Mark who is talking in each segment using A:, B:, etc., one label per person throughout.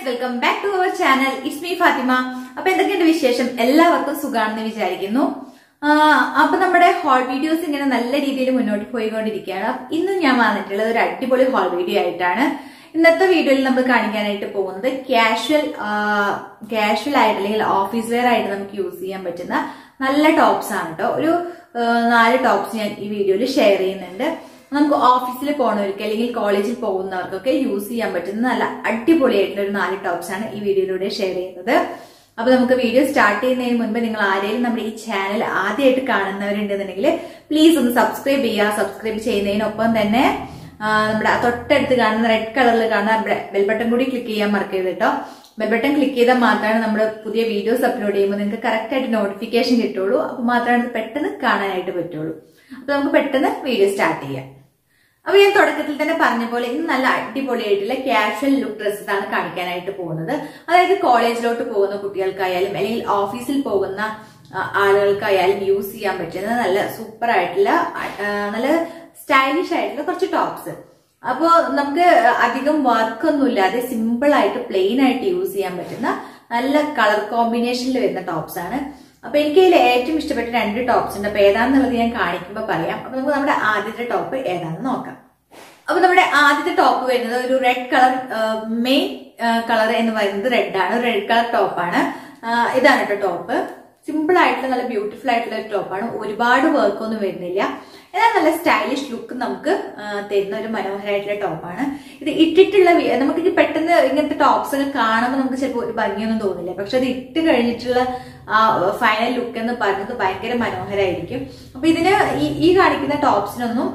A: welcome back to our channel it's me Fathima അപ്പൊ എന്തൊക്കെയുണ്ട് വിശേഷം എല്ലാവർക്കും സുഖാണെന്ന് വിചാരിക്കുന്നു ആ, അപ്പൊ നമ്മുടെ ഹോൾ വീഡിയോസ് ഇങ്ങനെ നല്ല രീതിയിൽ മുന്നോട്ട് പോയിക്കൊണ്ടിരിക്കുകയാണ് അപ്പൊ ഇന്ന് ഞാൻ വന്നിട്ടുള്ളത് ഒരു അടിപൊളി ഹോൾ വീഡിയോ ആയിട്ടാണ് ഇന്നത്തെ വീഡിയോയിൽ നമ്മൾ കാണിക്കാനായിട്ട് പോകുന്നത് കാഷ്വൽ കാഷ്വൽ ആയിട്ട് അല്ലെങ്കിൽ ഓഫീസ് വെയർ ആയിട്ട് നമുക്ക് യൂസ് ചെയ്യാൻ പറ്റുന്ന നല്ല ടോപ്സ് ആണ് കേട്ടോ ഒരു ആ, നാല് ടോപ്സ് ഞാൻ ഈ വീഡിയോയിൽ ഷെയർ ചെയ്യുന്നുണ്ട് നമുക്ക് ഓഫീസിൽ പോകുന്നവർക്ക് അല്ലെങ്കിൽ കോളേജിൽ പോകുന്നവർക്കൊക്കെ യൂസ് ചെയ്യാൻ പറ്റുന്ന നല്ല അടിപൊളിയായിട്ടുള്ള ഒരു നാല് ടോപ്സ് ആണ് ഈ വീഡിയോയിലൂടെ ഷെയർ ചെയ്യുന്നത് അപ്പൊ നമുക്ക് വീഡിയോ സ്റ്റാർട്ട് ചെയ്യുന്നതിന് മുൻപ് നിങ്ങൾ ആരെങ്കിലും നമ്മുടെ ഈ ചാനൽ ആദ്യമായിട്ട് കാണുന്നവരുണ്ടെന്നുണ്ടെങ്കിൽ പ്ലീസ് ഒന്ന് സബ്സ്ക്രൈബ് ചെയ്യുക സബ്സ്ക്രൈബ് ചെയ്യുന്നതിനൊപ്പം തന്നെ ആ, നമ്മുടെ ആ തൊട്ടടുത്ത് കാണുന്ന റെഡ് കളറിൽ കാണുന്ന ബെൽ ബട്ടൺ കൂടി ക്ലിക്ക് ചെയ്യാൻ മറക്കരുത് കേട്ടോ ബെൽ ബട്ടൺ ക്ലിക്ക് ചെയ്താൽ മാത്രമാണ് നമ്മൾ പുതിയ വീഡിയോസ് അപ്ലോഡ് ചെയ്യുമ്പോൾ നിങ്ങൾക്ക് കറക്റ്റ് ആയിട്ട് നോട്ടിഫിക്കേഷൻ കിട്ടുള്ളൂ അപ്പൊ മാത്രമാണ് ഇത് പെട്ടെന്ന് കാണാനായിട്ട് പറ്റുള്ളൂ അപ്പൊ നമുക്ക് പെട്ടെന്ന് വീഡിയോ സ്റ്റാർട്ട് ചെയ്യാം അപ്പൊ ഞാൻ തുടക്കത്തിൽ തന്നെ പറഞ്ഞ പോലെ ഇന്ന് നല്ല അടിപൊളിയായിട്ടുള്ള ക്യാഷ്വൽ ലുക്ക് ഡ്രസ്സസ് ആണ് കാണിക്കാനായിട്ട് പോകുന്നത് അതായത് കോളേജിലോട്ട് പോകുന്ന കുട്ടികൾക്കായാലും അല്ലെങ്കിൽ ഓഫീസിൽ പോകുന്ന ആ, ആളുകൾക്കായാലും യൂസ് ചെയ്യാൻ പറ്റുന്ന നല്ല സൂപ്പർ ആയിട്ടുള്ള ആ, നല്ല സ്റ്റൈലിഷ് ആയിട്ടുള്ള കുറച്ച് ടോപ്സ് അപ്പോൾ നമുക്ക് അധികം വർക്ക് ഒന്നും ഇല്ലാതെ സിമ്പിൾ ആയിട്ട് പ്ലെയിൻ ആയിട്ട് യൂസ് ചെയ്യാൻ പറ്റുന്ന നല്ല കളർ കോമ്പിനേഷനിൽ വരുന്ന ടോപ്സ് ആണ് അപ്പൊ എനിക്ക് ഇതിൽ ഏറ്റവും ഇഷ്ടപ്പെട്ട രണ്ട് ടോപ്സ് ഉണ്ട് അപ്പൊ ഏതാണെന്നുള്ളത് ഞാൻ കാണിക്കുമ്പോൾ പറയാം അപ്പൊ നമുക്ക് നമ്മുടെ ആദ്യത്തെ ടോപ്പ് ഏതാണെന്ന് നോക്കാം അപ്പൊ നമ്മുടെ ആദ്യത്തെ ടോപ്പ് വരുന്നത് ഒരു റെഡ് കളർ മെയിൻ കളർ എന്ന് പറയുന്നത് റെഡ് ആണ് റെഡ് കളർ ടോപ്പാണ് ഇതാണ് കേട്ടോ ടോപ്പ് സിമ്പിൾ ആയിട്ടുള്ള നല്ല ബ്യൂട്ടിഫുൾ ആയിട്ടുള്ള ഒരു ടോപ്പാണ് ഒരുപാട് വർക്ക് ഒന്നും വരുന്നില്ല എന്നാൽ നല്ല സ്റ്റൈലിഷ് ലുക്ക് നമുക്ക് ആ, തരുന്ന ഒരു മനോഹരമായിട്ടുള്ള ടോപ്പാണ് ഇത് ഇട്ടിട്ടുള്ള വി- നമുക്ക് ഇത് പെട്ടെന്ന് ഇങ്ങനത്തെ ടോപ്സ് ഒക്കെ കാണുമ്പോൾ നമുക്ക് ചിലപ്പോൾ ഒരു ഭംഗിയൊന്നും തോന്നില്ല പക്ഷെ അത് ഇട്ട് കഴിഞ്ഞിട്ടുള്ള ആ ഫൈനൽ ലുക്ക് എന്ന് പറയുന്നത് ഭയങ്കര മനോഹരമായിരിക്കും അപ്പൊ ഇതിന് ഈ ഈ കാണിക്കുന്ന ടോപ്സിനൊന്നും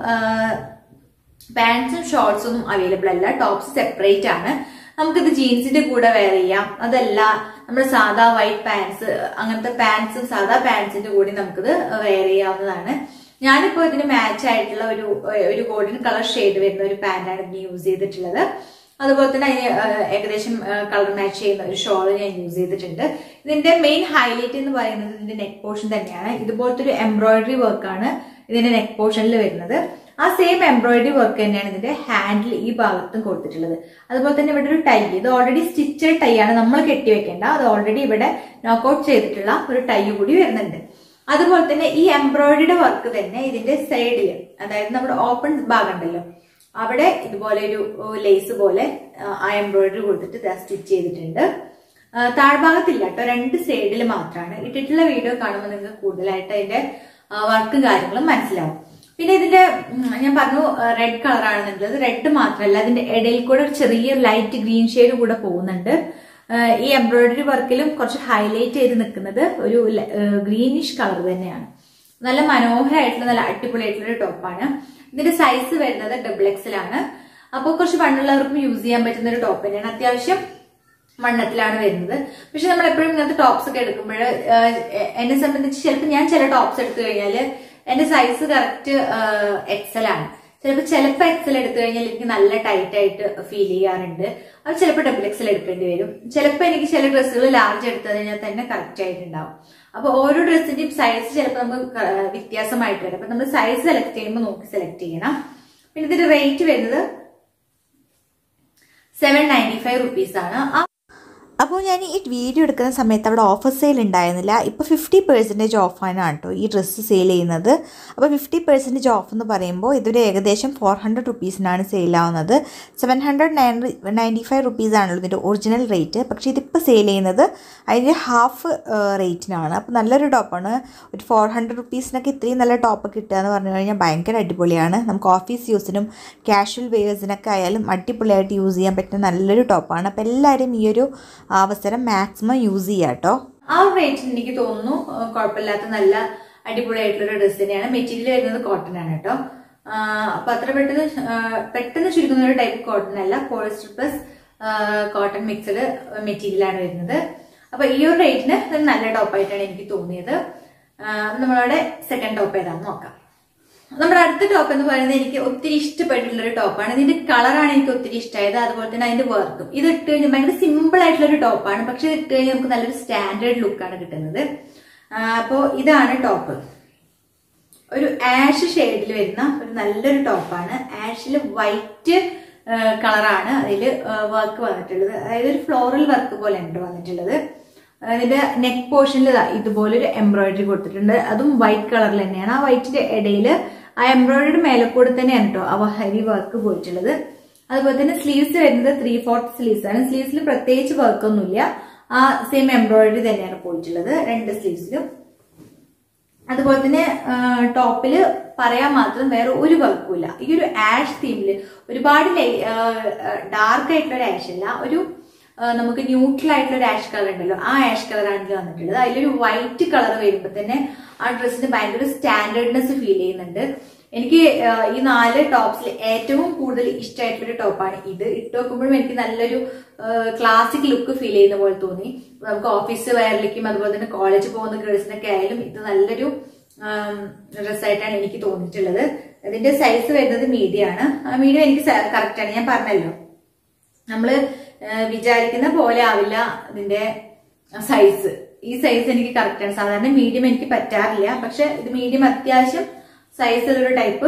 A: പാൻസും ഷോർട്സും ഒന്നും അവൈലബിൾ അല്ല ടോപ്സ് സെപ്പറേറ്റ് ആണ് നമുക്കിത് ജീൻസിന്റെ കൂടെ വെയർ ചെയ്യാം അതല്ല നമ്മുടെ സാധാ വൈറ്റ് പാൻസ് അങ്ങനത്തെ പാൻസും സാധാ പാൻസിന്റെ കൂടെ നമുക്കിത് വെയർ ചെയ്യാവുന്നതാണ് ഞാനിപ്പോ ഇതിന് മാച്ച് ആയിട്ടുള്ള ഒരു ഒരു ഗോൾഡൻ കളർ ഷെയ്ഡ് വരുന്ന ഒരു പാന്റാണ് ഇതിന് യൂസ് ചെയ്തിട്ടുള്ളത് അതുപോലെ തന്നെ അതിന് ഏഹ്, ഏകദേശം കളർ മാച്ച് ചെയ്യുന്ന ഒരു ഷോൾ ഞാൻ യൂസ് ചെയ്തിട്ടുണ്ട് ഇതിന്റെ മെയിൻ ഹൈലൈറ്റ് എന്ന് പറയുന്നത് ഇതിന്റെ നെക്ക് പോർഷൻ തന്നെയാണ് ഇതുപോലത്തെ ഒരു എംബ്രോയിഡറി വർക്കാണ് ഇതിന്റെ നെക്ക് പോർഷനിൽ വരുന്നത് ആ സെയിം എംബ്രോയിഡറി വർക്ക് തന്നെയാണ് ഇതിന്റെ ഹാൻഡിൽ ഈ ഭാഗത്തും കൊടുത്തിട്ടുള്ളത് അതുപോലെ തന്നെ ഇവിടെ ഒരു ടൈ ഇത് ഓൾറെഡി സ്റ്റിച്ചഡ് ടൈ ആണ് നമ്മൾ കെട്ടി വെക്കേണ്ട അത് ഓൾറെഡി ഇവിടെ നോക്കൗട്ട് ചെയ്തിട്ടുള്ള ഒരു ടൈ കൂടി വരുന്നുണ്ട് അതുപോലെ തന്നെ ഈ എംബ്രോയിഡറിയുടെ വർക്ക് തന്നെ ഇതിന്റെ സൈഡിൽ അതായത് നമ്മുടെ ഓപ്പൺ ഭാഗം ഉണ്ടല്ലോ അവിടെ ഇതുപോലെ ഒരു ലേസ് പോലെ ആ, ആ എംബ്രോയിഡറി കൊടുത്തിട്ട് സ്റ്റിച്ച് ചെയ്തിട്ടുണ്ട് ആ, താഴ്ഭാഗത്തില്ല കേട്ടോ രണ്ട് സൈഡിൽ മാത്രമാണ് ഇട്ടിട്ടുള്ള വീഡിയോ കാണുമ്പോൾ നിങ്ങൾക്ക് കൂടുതലായിട്ട് അതിന്റെ വർക്കും കാര്യങ്ങളും മനസ്സിലാവും പിന്നെ ഇതിന്റെ ഉം, ഞാൻ പറഞ്ഞു റെഡ് കളർ ആണെന്നുള്ളത് റെഡ് മാത്രമല്ല അതിന്റെ ഇടയിൽ കൂടെ ഒരു ചെറിയ ലൈറ്റ് ഗ്രീൻ ഷെയ്ഡ് കൂടെ പോകുന്നുണ്ട് ആ, ഈ എംബ്രോയിഡറി വർക്കിലും കുറച്ച് ഹൈലൈറ്റ് ചെയ്ത് നിൽക്കുന്നത് ഒരു ഗ്രീനിഷ് കളർ തന്നെയാണ് നല്ല മനോഹരമായിട്ടുള്ള നല്ല അടിപൊളിയായിട്ടുള്ള ഒരു ടോപ്പാണ് ഇതിന്റെ സൈസ് വരുന്നത് ഡബിൾ എക്സൽ ആണ് അപ്പോൾ കുറച്ച് വണ്ണുള്ളവർക്കും യൂസ് ചെയ്യാൻ പറ്റുന്ന ഒരു ടോപ്പ് തന്നെയാണ് അത്യാവശ്യം വണ്ണത്തിലാണ് വരുന്നത് പക്ഷെ നമ്മൾ എപ്പോഴും ഇങ്ങനത്തെ ടോപ്സ് ഒക്കെ എടുക്കുമ്പോൾ എന്നെ സംബന്ധിച്ച് ചിലപ്പോൾ ഞാൻ ചില ടോപ്സ് എടുത്തു കഴിഞ്ഞാൽ എന്റെ സൈസ് കറക്റ്റ് എക്സൽ ആണ് ചിലപ്പോൾ ചിലപ്പോൾ എക്സൽ എടുത്തു കഴിഞ്ഞാൽ എനിക്ക് നല്ല ടൈറ്റ് ആയിട്ട് ഫീൽ ചെയ്യാറുണ്ട് അത് ചിലപ്പോൾ ഡബിൾ എക്സൽ എടുക്കേണ്ടി വരും ചിലപ്പോൾ എനിക്ക് ചില ഡ്രസ്സുകൾ ലാർജ് എടുത്തു കഴിഞ്ഞാൽ തന്നെ കറക്റ്റ് ആയിട്ടുണ്ടാവും അപ്പൊ ഓരോ ഡ്രസ്സിന്റെയും സൈസ് ചിലപ്പോൾ നമുക്ക് ക- വ്യത്യാസമായിട്ട് വരും അപ്പൊ നമ്മൾ സൈസ് സെലക്ട് ചെയ്യുമ്പോൾ നോക്കി സെലക്ട് ചെയ്യണം പിന്നെ ഇതിന്റെ റേറ്റ് വരുന്നത് സെവൻ നയൻറ്റി ഫൈവ് റുപ്പീസ് ആണ് ആ
B: അപ്പോൾ ഞാൻ ഈ വീഡിയോ എടുക്കുന്ന സമയത്ത് അവിടെ ഓഫർ സെയിൽ ഉണ്ടായിരുന്നില്ല ഇപ്പോൾ ഫിഫ്റ്റി പെർസെൻറ്റേജ് ഓഫാണ് കേട്ടോ ഈ ഡ്രസ്സ് സെയിൽ ചെയ്യുന്നത് അപ്പോൾ ഫിഫ്റ്റി പെർസെൻറ്റേജ് ഓഫ് എന്ന് പറയുമ്പോൾ ഇതൊരു ഏകദേശം ഫോർ ഹൺഡ്രഡ് റുപ്പീസിനാണ് സെയിലാവുന്നത് seven hundred nine ninety five റുപ്പീസാണല്ലോ ഇതിൻ്റെ ഒറിജിനൽ റേറ്റ് പക്ഷേ ഇതിപ്പോൾ സെയിൽ ചെയ്യുന്നത് അതിൻ്റെ ഹാഫ് റേറ്റിനാണ് അപ്പോൾ നല്ലൊരു ടോപ്പാണ് ഒരു ഫോർ ഹൺഡ്രഡ് റുപ്പീസിനൊക്കെ ഇത്രയും നല്ല ടോപ്പ് കിട്ടുക എന്ന് പറഞ്ഞു കഴിഞ്ഞാൽ ഭയങ്കര അടിപൊളിയാണ് നമുക്ക് ഓഫീസ് യൂസിനും കാഷ്വൽ വെയേഴ്സിനൊക്കെ ആയാലും അടിപൊളിയായിട്ട് യൂസ് ചെയ്യാൻ പറ്റുന്ന നല്ലൊരു ടോപ്പാണ് അപ്പോൾ എല്ലാവരും ഈ ഒരു അവസരം മാക്സിമം യൂസ് ചെയ്യുക കേട്ടോ
A: ആ ഒരു റേറ്റിന് എനിക്ക് തോന്നുന്നു ആ, കുഴപ്പമില്ലാത്ത നല്ല അടിപൊളിയായിട്ടുള്ള ഒരു ഡ്രസ് തന്നെയാണ് മെറ്റീരിയൽ വരുന്നത് കോട്ടൺ ആണ് കേട്ടോ ആ, അപ്പൊ അത്ര പെട്ടെന്ന് ആ, പെട്ടെന്ന് ചുരുക്കുന്ന ഒരു ടൈപ്പ് കോട്ടൺ അല്ല polyester plus cotton mixed material ആണ് വരുന്നത് അപ്പൊ ഈ ഒരു റേറ്റിന് ഇത് നല്ല ടോപ്പായിട്ടാണ് എനിക്ക് തോന്നിയത് ആ, അപ്പൊ നമ്മളവിടെ സെക്കൻഡ് ടോപ്പ് ഏതാണെന്ന് നോക്കാം നമ്മുടെ അടുത്ത ടോപ്പ് എന്ന് പറയുന്നത് എനിക്ക് ഒത്തിരി ഇഷ്ടപ്പെട്ടിട്ടുള്ള ഒരു ടോപ്പാണ് ഇതിന്റെ കളറാണ് എനിക്ക് ഒത്തിരി ഇഷ്ടമായത് അതുപോലെ തന്നെ അതിന്റെ വർക്കും ഇത് ഇട്ട് കഴിഞ്ഞാൽ ഭയങ്കര സിമ്പിൾ ആയിട്ടുള്ള ഒരു ടോപ്പാണ് പക്ഷെ ഇത് ഇട്ട് കഴിഞ്ഞാൽ നമുക്ക് നല്ലൊരു സ്റ്റാൻഡേർഡ് ലുക്കാണ് കിട്ടുന്നത് അപ്പോൾ ഇതാണ് ടോപ്പ് ഒരു ആഷ് ഷെയ്ഡിൽ വരുന്ന ഒരു നല്ലൊരു ടോപ്പാണ് ആഷിൽ വൈറ്റ് കളറാണ് അതിൽ വർക്ക് വന്നിട്ടുള്ളത് അതായത് ഒരു ഫ്ലോറൽ വർക്ക് പോലെയാണ് വന്നിട്ടുള്ളത് അതിന്റെ നെക്ക് പോർഷനിൽ ഇതുപോലൊരു എംബ്രോയിഡറി കൊടുത്തിട്ടുണ്ട് അതും വൈറ്റ് കളറിൽ തന്നെയാണ് ആ വൈറ്റിന്റെ ഇടയിൽ ആ എംബ്രോയിഡറി മേലെ കൂടെ തന്നെയാണ് കേട്ടോ അവ ഹരി വർക്ക് പോയിട്ടുള്ളത് അതുപോലെ തന്നെ സ്ലീവ്സ് വരുന്നത് ത്രീ ഫോർത്ത് സ്ലീവ്സ് ആണ് സ്ലീവ്സിൽ പ്രത്യേകിച്ച് വർക്ക് ഒന്നുമില്ല ആ സെയിം എംബ്രോയിഡറി തന്നെയാണ് പോയിട്ടുള്ളത് രണ്ട് സ്ലീവ്സിലും അതുപോലെ തന്നെ ടോപ്പിൽ പറയാൻ മാത്രം വേറെ ഒരു വർക്കുമില്ല ഈ ഒരു ആഷ് തീമില് ഒരുപാട് ഡാർക്ക് ആയിട്ടുള്ള ഒരു ആഷ് അല്ല ഒരു ആ, നമുക്ക് ന്യൂട്രൽ ആയിട്ടുള്ള ഒരു ആഷ് കളർ ഉണ്ടല്ലോ ആ ആഷ് കളറാണ് ഇതിൽ വന്നിട്ടുള്ളത് അതിലൊരു വൈറ്റ് കളർ വരുമ്പോൾ തന്നെ ആ ഡ്രസ്സിന് ഭയങ്കര സ്റ്റാൻഡേർഡ്നെസ് ഫീൽ ചെയ്യുന്നുണ്ട് എനിക്ക് ആ, ഈ നാല് ടോപ്സിൽ ഏറ്റവും കൂടുതൽ ഇഷ്ടമായിട്ടുള്ള ഒരു ടോപ്പാണ് ഇത് ഇട്ട് നോക്കുമ്പോഴും എനിക്ക് നല്ലൊരു ക്ലാസിക് ലുക്ക് ഫീൽ ചെയ്യുന്ന പോലെ തോന്നി നമുക്ക് ഓഫീസ് വെയറിലേക്കും അതുപോലെ തന്നെ കോളേജ് പോകുന്ന ഗേൾസിനൊക്കെ ആയാലും ഇത് നല്ലൊരു ഡ്രസ്സായിട്ടാണ് എനിക്ക് തോന്നിയിട്ടുള്ളത് ഇതിന്റെ സൈസ് വരുന്നത് മീഡിയം ആണ് മീഡിയം എനിക്ക് കറക്റ്റ് ആണ് ഞാൻ പറഞ്ഞല്ലോ നമ്മള് ആ, വിചാരിക്കുന്ന പോലെ ആവില്ല ഇതിന്റെ സൈസ് ഈ സൈസ് എനിക്ക് കറക്റ്റ് ആണ് സാധാരണ മീഡിയം എനിക്ക് പറ്റാറില്ല പക്ഷെ ഇത് മീഡിയം അത്യാവശ്യം സൈസ് ഉള്ളൊരു ടൈപ്പ്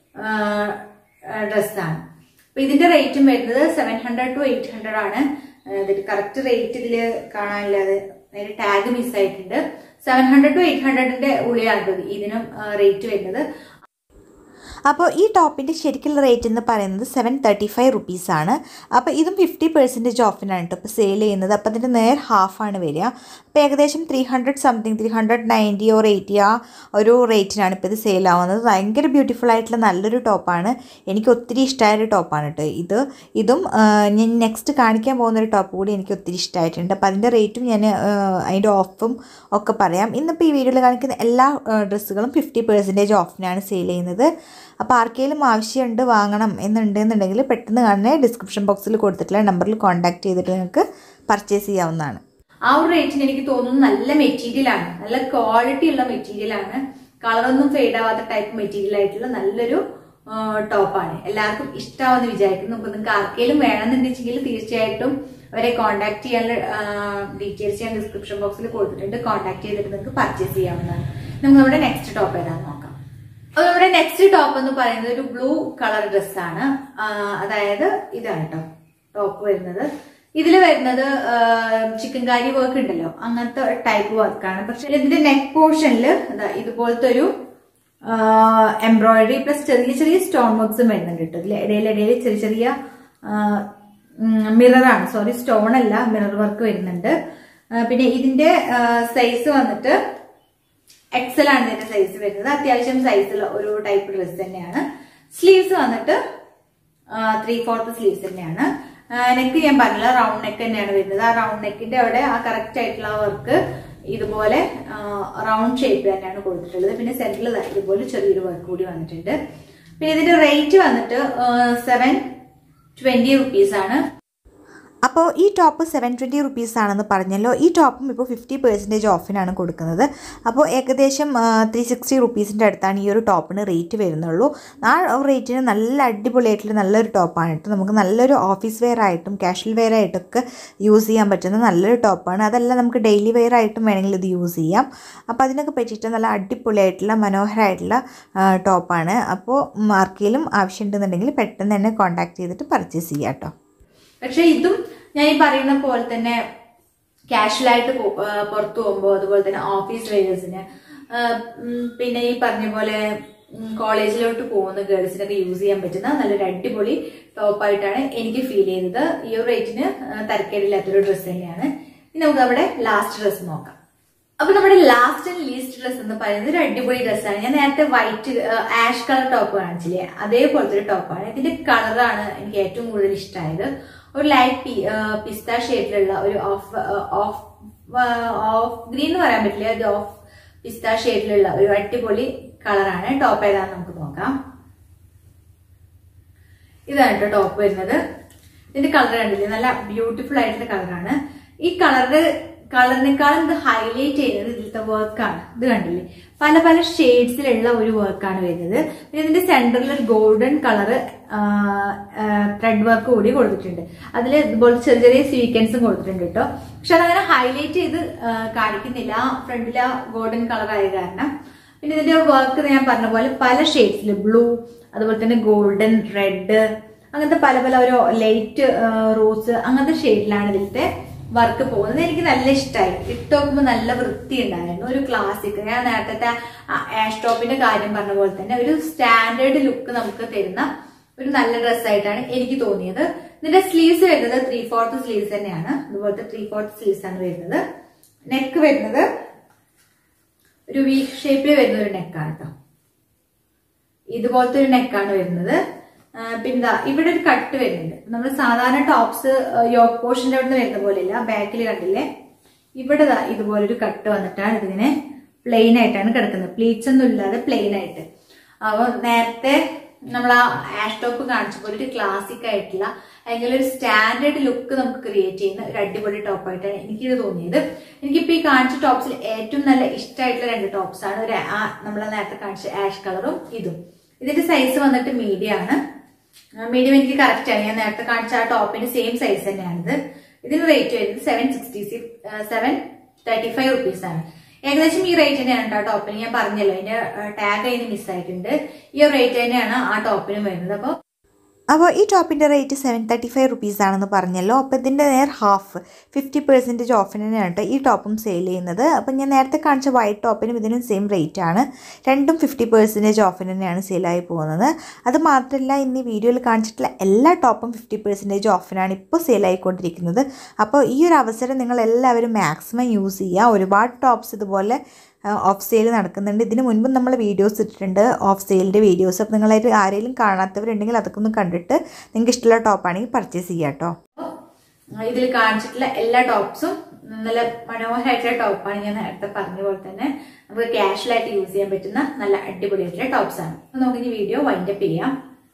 A: ഡ്രസ്സാണ് അപ്പൊ ഇതിന്റെ റേറ്റും വരുന്നത് seven hundred to eight hundred ആണ് ഇതിന്റെ കറക്റ്റ് റേറ്റ് ഇതില് കാണാനില്ലാതെ അതിന്റെ ടാഗ് മിസ് ആയിട്ടുണ്ട് സെവൻ ഹൺഡ്രഡ് ടു എയ്റ്റ് ഹൺഡ്രഡിന്റെ ഉള്ളിലാണ് കേട്ടോ ഇതിനും റേറ്റ് വരുന്നത്
B: അപ്പോൾ ഈ ടോപ്പിൻ്റെ ശരിക്കുള്ള റേറ്റ് എന്ന് പറയുന്നത് സെവൻ തേർട്ടി ഫൈവ് റുപ്പീസാണ് അപ്പോൾ ഇതും ഫിഫ്റ്റി പെർസെൻറ്റേജ് ഓഫിനാണ് കേട്ടോ ഇപ്പോൾ സെയിൽ ചെയ്യുന്നത് അപ്പോൾ അതിൻ്റെ നേർ ഹാഫാണ് വരിക അപ്പോൾ ഏകദേശം three hundred something three hundred ninety or eighty ആ ഒരു റേറ്റിനാണ് ഇപ്പോൾ ഇത് സെയിൽ ആവുന്നത് ഭയങ്കര ബ്യൂട്ടിഫുൾ ആയിട്ടുള്ള നല്ലൊരു ടോപ്പാണ് എനിക്ക് ഒത്തിരി ഇഷ്ടമായൊരു ടോപ്പാണ് കേട്ടോ ഇത് ഇതും ആ, ഞാൻ നെക്സ്റ്റ് കാണിക്കാൻ പോകുന്ന ഒരു ടോപ്പ് കൂടി എനിക്ക് ഒത്തിരി ഇഷ്ടമായിട്ടുണ്ട് അപ്പോൾ അതിൻ്റെ റേറ്റും ഞാൻ ആ, അതിൻ്റെ ഓഫും ഒക്കെ പറയാം ഇന്നിപ്പോൾ ഈ വീഡിയോയിൽ കാണിക്കുന്ന എല്ലാ ഡ്രസ്സുകളും ഫിഫ്റ്റി പെർസെൻറ്റേജ് ഓഫിനാണ് സെയിൽ ചെയ്യുന്നത് അപ്പോൾ ആർക്കെങ്കിലും ആവശ്യമുണ്ട് വാങ്ങണം എന്നുണ്ട് എന്നുണ്ടെങ്കിൽ പെട്ടെന്ന് കാണുന്ന ഡിസ്ക്രിപ്ഷൻ ബോക്സിൽ കൊടുത്തിട്ടുള്ള നമ്പറിൽ കോൺടാക്ട് ചെയ്തിട്ട് നിങ്ങൾക്ക് പർച്ചേസ് ചെയ്യാവുന്നതാണ്
A: ആ ഒരു റേറ്റിന് എനിക്ക് തോന്നുന്നു നല്ല മെറ്റീരിയൽ ആണ് നല്ല ക്വാളിറ്റി ഉള്ള മെറ്റീരിയൽ ആണ് കളറൊന്നും ഫെയ്ഡ് ആവാത്ത ടൈപ്പ് മെറ്റീരിയൽ ആയിട്ടുള്ള നല്ലൊരു ടോപ്പാണ് എല്ലാവർക്കും ഇഷ്ടമാവെന്ന് വിചാരിക്കുന്നു നമുക്ക് നിങ്ങൾക്ക് ആർക്കെങ്കിലും വേണമെന്നുണ്ടെങ്കിൽ തീർച്ചയായിട്ടും അവരെ കോൺടാക്ട് ചെയ്യാനുള്ള ഡീറ്റെയിൽസ് ഞാൻ ഡിസ്ക്രിപ്ഷൻ ബോക്സിൽ കൊടുത്തിട്ടുണ്ട് കോൺടാക്ട് ചെയ്തിട്ട് നിങ്ങൾക്ക് പർച്ചേസ് ചെയ്യാവുന്നതാണ് നമുക്ക് നമ്മുടെ നെക്സ്റ്റ് ടോപ്പ് ഏതാണെന്ന് നോക്കാം അപ്പൊ നമ്മുടെ നെക്സ്റ്റ് ടോപ്പ് എന്ന് പറയുന്നത് ഒരു ബ്ലൂ കളർ ഡ്രസ്സാണ് അതായത് ഇതാണ് കേട്ടോ ടോപ്പ് വരുന്നത് ഇതിൽ വരുന്നത് ചിക്കൻ കാരി വർക്ക് ഉണ്ടല്ലോ അങ്ങനത്തെ ടൈപ്പ് വർക്കാണ് പക്ഷെ ഇതിന്റെ നെക്ക് പോർഷനിൽ ഇതുപോലത്തെ ഒരു എംബ്രോയിഡറി പ്ലസ് ചെറിയ ചെറിയ സ്റ്റോൺ വർക്ക്സും വരുന്നുണ്ട് കേട്ടോ ഇതിൽ ഇടയിലിടയിൽ ചെറിയ ചെറിയ മിററാണ് സോറി സ്റ്റോൺ അല്ല മിറർ വർക്ക് വരുന്നുണ്ട് ആ, പിന്നെ ഇതിന്റെ സൈസ് വന്നിട്ട് എക്സൽ ആണ് ഇതിന്റെ സൈസ് വരുന്നത് അത്യാവശ്യം സൈസുള്ള ഒരു ടൈപ്പ് ഡ്രസ്സ് തന്നെയാണ് സ്ലീവ്സ് വന്നിട്ട് ത്രീ ഫോർത്ത് സ്ലീവ്സ് തന്നെയാണ് നെക്ക് ഞാൻ പറഞ്ഞില്ല റൗണ്ട് നെക്ക് തന്നെയാണ് വരുന്നത് ആ റൗണ്ട് നെക്കിന്റെ അവിടെ ആ കറക്റ്റ് ആയിട്ടുള്ള വർക്ക് ഇതുപോലെ റൗണ്ട് ഷേപ്പ് തന്നെയാണ് കൊടുത്തിട്ടുള്ളത് പിന്നെ സെന്ററിൽ ഇതുപോലെ ചെറിയൊരു വർക്ക് കൂടി വന്നിട്ടുണ്ട് പിന്നെ ഇതിന്റെ റേറ്റ് വന്നിട്ട് സെവൻ ട്വന്റി റുപ്പീസ് ആണ്
B: അപ്പോൾ ഈ ടോപ്പ് സെവൻ ട്വൻറ്റി റുപ്പീസ് ആണെന്ന് പറഞ്ഞല്ലോ ഈ ടോപ്പും ഇപ്പോൾ ഫിഫ്റ്റി പെർസെൻറ്റേജ് ഓഫിനാണ് കൊടുക്കുന്നത് അപ്പോൾ ഏകദേശം ത്രീ സിക്സ്റ്റി റുപ്പീസിൻ്റെ അടുത്താണ് ഈ ഒരു ടോപ്പിന് റേറ്റ് വരുന്നുള്ളൂ ആ റേറ്റിന് നല്ല അടിപൊളിയായിട്ടുള്ള നല്ലൊരു ടോപ്പാണ് കേട്ടോ നമുക്ക് നല്ലൊരു ഓഫീസ് വെയർ ആയിട്ടും കാഷ്വൽ വെയർ ആയിട്ടൊക്കെ യൂസ് ചെയ്യാൻ പറ്റുന്ന നല്ലൊരു ടോപ്പാണ് അതല്ല നമുക്ക് ഡെയിലി വെയർ ആയിട്ടും വേണമെങ്കിൽ ഇത് യൂസ് ചെയ്യാം അപ്പോൾ അതിനൊക്കെ പറ്റിയിട്ട് നല്ല അടിപൊളിയായിട്ടുള്ള മനോഹരമായിട്ടുള്ള ആ, ടോപ്പാണ് അപ്പോൾ ആർക്കെങ്കിലും ആവശ്യമുണ്ടെന്നുണ്ടെങ്കിൽ പെട്ടെന്ന് തന്നെ കോൺടാക്ട് ചെയ്തിട്ട് പർച്ചേസ് ചെയ്യാം കേട്ടോ
A: പക്ഷെ ഇതും ഞാൻ ഈ പറയുന്ന പോലെ തന്നെ കാഷ്വൽ ആയിട്ട് പോ- ആ, പുറത്തു പോകുമ്പോൾ അതുപോലെ തന്നെ ഓഫീസ് വെയേഴ്സിന് പിന്നെ ഈ പറഞ്ഞ പോലെ ഉം, കോളേജിലോട്ട് പോകുന്ന ഗേൾസിനൊക്കെ യൂസ് ചെയ്യാൻ പറ്റുന്ന നല്ലൊരു അടിപൊളി ടോപ്പായിട്ടാണ് എനിക്ക് ഫീൽ ചെയ്തത് ഈ ഒരു റേറ്റിന് തരക്കേടില്ലാത്തൊരു ഡ്രസ്സ് തന്നെയാണ് ഇനി നമുക്ക് നമ്മുടെ ലാസ്റ്റ് ഡ്രസ്സ് നോക്കാം അപ്പൊ നമ്മുടെ ലാസ്റ്റ് ആൻഡ് ലീസ്റ്റ് ഡ്രസ് എന്ന് പറയുന്നത് ഒരു അടിപൊളി ഡ്രസ്സാണ് ഞാൻ നേരത്തെ വൈറ്റ് ആഷ് കളർ ടോപ്പ് കാണിച്ചില്ലേ അതേപോലത്തെ ഒരു ടോപ്പാണ് ഇതിന്റെ കളറാണ് എനിക്ക് ഏറ്റവും കൂടുതൽ ഇഷ്ടമായത് ഒരു ലൈറ്റ് പിസ്ത ഷേപ്പിലുള്ള ഒരു ഓഫ് ഓഫ് ഓഫ് ഗ്രീൻ എന്ന് പറയാൻ പറ്റില്ല ഇത് ഓഫ് പിസ്ത ഷേപ്പിലുള്ള ഒരു അടിപൊളി കളറാണ് ടോപ്പ് ഏതാണെന്ന് നമുക്ക് നോക്കാം ഇതാണ് കേട്ടോ ടോപ്പ് വരുന്നത് ഇതിന്റെ കളർ കണ്ടില്ലേ നല്ല ബ്യൂട്ടിഫുൾ ആയിട്ടുള്ള കളറാണ് ഈ കളറിന്റെ കളറിനേക്കാളും ഇത് ഹൈലൈറ്റ് ചെയ്യുന്നത് ഇതിലത്തെ വർക്കാണ് ഇത് കണ്ടില്ലേ പല പല ഷെയ്ഡ്സിലുള്ള ഒരു വർക്കാണ് വരുന്നത് പിന്നെ ഇതിന്റെ സെന്ററിൽ ഒരു ഗോൾഡൻ കളർ ത്രെഡ് വർക്ക് കൂടി കൊടുത്തിട്ടുണ്ട് അതിൽ ഇതുപോലെ ചെറിയ ചെറിയ സ്വീക്കൻസും കൊടുത്തിട്ടുണ്ട് കേട്ടോ പക്ഷെ അതങ്ങനെ ഹൈലൈറ്റ് ചെയ്ത് ആ, കാണിക്കുന്നില്ല ഫ്രണ്ടിലെ ഗോൾഡൻ കളർ ആയ കാരണം പിന്നെ ഇതിന്റെ വർക്ക് ഞാൻ പറഞ്ഞ പോലെ പല ഷെയ്ഡ്സിൽ ബ്ലൂ അതുപോലെ തന്നെ ഗോൾഡൻ റെഡ് അങ്ങനത്തെ പല പല ഓരോ ലൈറ്റ് റോസ് അങ്ങനത്തെ ഷെയ്ഡിലാണ് ഇതിലത്തെ വർക്ക് പോകുന്നത് എനിക്ക് നല്ല ഇഷ്ടമായി ഇട്ട് നോക്കുമ്പോൾ നല്ല വൃത്തി ഉണ്ടായിരുന്നു ഒരു ക്ലാസിക് ഞാൻ നേരത്തെ ആഷ് ടോപ്പിന്റെ കാര്യം പറഞ്ഞ പോലെ തന്നെ ഒരു സ്റ്റാൻഡേർഡ് ലുക്ക് നമുക്ക് തരുന്ന ഒരു നല്ല ഡ്രസ്സായിട്ടാണ് എനിക്ക് തോന്നിയത് ഇതിന്റെ സ്ലീവ്സ് വരുന്നത് ത്രീ ഫോർത്ത് സ്ലീവ്സ് തന്നെയാണ് അതുപോലത്തെ ത്രീ ഫോർത്ത് സ്ലീവ്സ് ആണ് വരുന്നത് നെക്ക് വരുന്നത് ഒരു വി ഷേപ്പിൽ വരുന്ന ഒരു നെക്കാണ് കേട്ടോ ഇതുപോലത്തെ ഒരു നെക്കാണ് വരുന്നത് ആ, പിന്നെ ദാ ഇവിടെ ഒരു കട്ട് വരുന്നുണ്ട് നമ്മൾ സാധാരണ ടോപ്സ് യോക്ക് പോർഷന്റെ അവിടെ നിന്ന് വരുന്ന പോലെയല്ല ബാക്കിൽ കണ്ടില്ലേ ഇവിടെ ദാ ഇതുപോലെ ഒരു കട്ട് വന്നിട്ടാണ് ഇതിങ്ങനെ പ്ലെയിൻ ആയിട്ടാണ് കിടക്കുന്നത് പ്ലീറ്റ്സ് ഒന്നും ഇല്ലാതെ പ്ലെയിൻ ആയിട്ട് അപ്പൊ നേരത്തെ നമ്മൾ ആ ആഷ് ടോപ്പ് കാണിച്ച പോലെ ഒരു ക്ലാസിക് ആയിട്ടുള്ള അല്ലെങ്കിൽ ഒരു സ്റ്റാൻഡേർഡ് ലുക്ക് നമുക്ക് ക്രിയേറ്റ് ചെയ്യുന്ന ഒരു അടിപൊളി ടോപ്പായിട്ടാണ് എനിക്കിത് തോന്നിയത് എനിക്കിപ്പോ ഈ കാണിച്ച ടോപ്സിൽ ഏറ്റവും നല്ല ഇഷ്ടമായിട്ടുള്ള രണ്ട് ടോപ്സ് ആണ് ഒരു നമ്മൾ നേരത്തെ കാണിച്ച ആഷ് കളറും ഇതും ഇതിന്റെ സൈസ് വന്നിട്ട് മീഡിയം ആണ് മീഡിയം എനിക്ക് കറക്റ്റ് ആണ് ഞാൻ നേരത്തെ കാണിച്ച ആ ടോപ്പിന്റെ സെയിം സൈസ് തന്നെയാണിത് ഇതിന് റേറ്റ് വരുന്നത് seven sixty six seven thirty five rupees ആണ് ഏകദേശം ഈ റേറ്റ് തന്നെയാണ് കേട്ടോ ടോപ്പിന് ഞാൻ പറഞ്ഞല്ലോ അതിന്റെ ടാഗ് അതിന് മിസ്സായിട്ടുണ്ട് ഈ ഒരു റേറ്റ് തന്നെയാണ് ആ ടോപ്പിനും വരുന്നത് അപ്പോൾ
B: അപ്പോൾ ഈ ടോപ്പിൻ്റെ rate seven thirty five rupees ആണെന്ന് പറഞ്ഞല്ലോ അപ്പോൾ ഇതിൻ്റെ നേർ ഹാഫ് ഫിഫ്റ്റി പെർസെൻറ്റേജ് ഓഫിന് തന്നെയാണ് കേട്ടോ ഈ ടോപ്പും സെയിൽ ചെയ്യുന്നത് അപ്പോൾ ഞാൻ നേരത്തെ കാണിച്ച വൈറ്റ് ടോപ്പിനും ഇതിനും സെയിം റേറ്റ് ആണ് രണ്ടും ഫിഫ്റ്റി പെർസെൻറ്റേജ് ഓഫിന് തന്നെയാണ് സെയിലായി പോകുന്നത് അത് മാത്രമല്ല ഇന്ന് ഈ വീഡിയോയിൽ കാണിച്ചിട്ടുള്ള എല്ലാ ടോപ്പും ഫിഫ്റ്റി പെർസെൻറ്റേജ് ഓഫിനാണ് ഇപ്പോൾ സെയിലായിക്കൊണ്ടിരിക്കുന്നത് അപ്പോൾ ഈ ഒരു അവസരം നിങ്ങൾ എല്ലാവരും മാക്സിമം യൂസ് ചെയ്യുക ഒരുപാട് ടോപ്സ് ഇതുപോലെ ഓഫ് സെയിൽ നടക്കുന്നുണ്ട് ഇതിന് മുൻപും നമ്മൾ വീഡിയോസ് ഇട്ടിട്ടുണ്ട് ഓഫ് സെയിലിൻ്റെ വീഡിയോസ് അപ്പോൾ നിങ്ങളായിട്ട് ആരെങ്കിലും കാണാത്തവരുണ്ടെങ്കിൽ അതൊക്കെ ഒന്ന് കണ്ടിട്ട് നിങ്ങൾക്ക് ഇഷ്ടമുള്ള ടോപ്പാണെങ്കിൽ പർച്ചേസ് ചെയ്യാം കേട്ടോ
A: ഇതിൽ കാണിച്ചിട്ടുള്ള എല്ലാ ടോപ്സും നല്ല മനോഹരമായിട്ടുള്ള ടോപ്പാണ് ഞാൻ നേരത്തെ പറഞ്ഞ പോലെ തന്നെ നമുക്ക് casual ആയിട്ട് യൂസ് ചെയ്യാൻ പറ്റുന്ന നല്ല അടിപൊളിയായിട്ടുള്ള ടോപ്സ് ആണ് അപ്പൊ നമുക്ക് ഇനി വീഡിയോ വൈൻഡപ്പ് ചെയ്യാം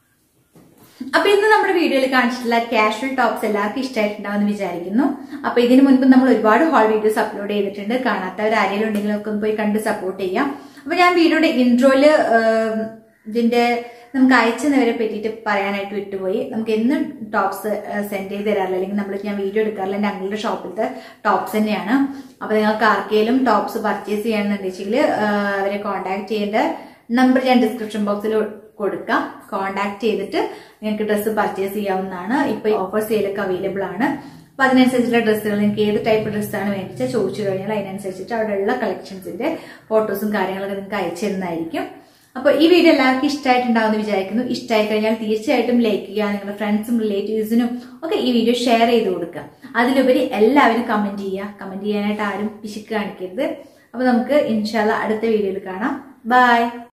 A: അപ്പൊ ഇന്ന് നമ്മുടെ വീഡിയോയിൽ കാണിച്ചിട്ടുള്ള കാഷ്വൽ ടോപ്സ് എല്ലാവർക്കും ഇഷ്ടമായിട്ടുണ്ടാവുമെന്ന് വിചാരിക്കുന്നു അപ്പൊ ഇതിനു മുൻപ് നമ്മൾ ഒരുപാട് ഹോൾ വീഡിയോസ് അപ്ലോഡ് ചെയ്തിട്ടുണ്ട് കാണാത്തവർ ആരെങ്കിലും ഉണ്ടെങ്കിൽ ഒക്കെ ഒന്ന് പോയി കണ്ട് സപ്പോർട്ട് ചെയ്യാം അപ്പൊ ഞാൻ വീഡിയോയുടെ ഇൻട്രോയില് ഇതിന്റെ നമുക്ക് അയച്ചെന്നവരെ പറ്റിയിട്ട് പറയാനായിട്ട് വിട്ടുപോയി നമുക്ക് എന്നും ടോപ്സ് സെൻഡ് ചെയ്ത് തരാറില്ല അല്ലെങ്കിൽ നമ്മൾ ഞാൻ വീഡിയോ എടുക്കാറില്ല എൻ്റെ അങ്ങളുടെ ഷോപ്പിലത്തെ ടോപ്സ് തന്നെയാണ് അപ്പൊ നിങ്ങൾക്ക് ആർക്കെങ്കിലും ടോപ്സ് പർച്ചേസ് ചെയ്യണമെന്നുണ്ടെങ്കിൽ അവരെ കോൺടാക്ട് ചെയ്യേണ്ട നമ്പർ ഞാൻ ഡിസ്ക്രിപ്ഷൻ ബോക്സിൽ കൊടുക്കാം കോൺടാക്ട് ചെയ്തിട്ട് നിങ്ങൾക്ക് ഡ്രസ്സ് പർച്ചേസ് ചെയ്യാവുന്നതാണ് ഇപ്പൊ ഓഫർ സെയിലൊക്കെ അവൈലബിൾ ആണ് അപ്പൊ അതിനനുസരിച്ചുള്ള ഡ്രസ്സുകൾ നിങ്ങൾക്ക് ഏത് ടൈപ്പ് ഡ്രസ്സാണ് വേണ്ടിച്ചാൽ ചോദിച്ചു കഴിഞ്ഞാൽ അതിനനുസരിച്ചിട്ട് അവിടെയുള്ള കളക്ഷൻസിന്റെ ഫോട്ടോസും കാര്യങ്ങളൊക്കെ നിങ്ങൾക്ക് അയച്ചു തരുന്നതായിരിക്കും അപ്പൊ ഈ വീഡിയോ എല്ലാവർക്കും ഇഷ്ടമായിട്ടുണ്ടാവുമെന്ന് വിചാരിക്കുന്നു ഇഷ്ടമായി കഴിഞ്ഞാൽ തീർച്ചയായിട്ടും ലൈക്ക് ചെയ്യുക നിങ്ങളുടെ ഫ്രണ്ട്സും റിലേറ്റീവ്സിനും ഒക്കെ ഈ വീഡിയോ ഷെയർ ചെയ്ത് കൊടുക്കുക അതിലുപരി എല്ലാവരും കമന്റ് ചെയ്യുക കമന്റ് ചെയ്യാനായിട്ട് ആരും പിശുക്ക് കാണിക്കരുത് അപ്പൊ നമുക്ക് ഇൻഷാല്ല അടുത്ത വീഡിയോയിൽ കാണാം ബൈ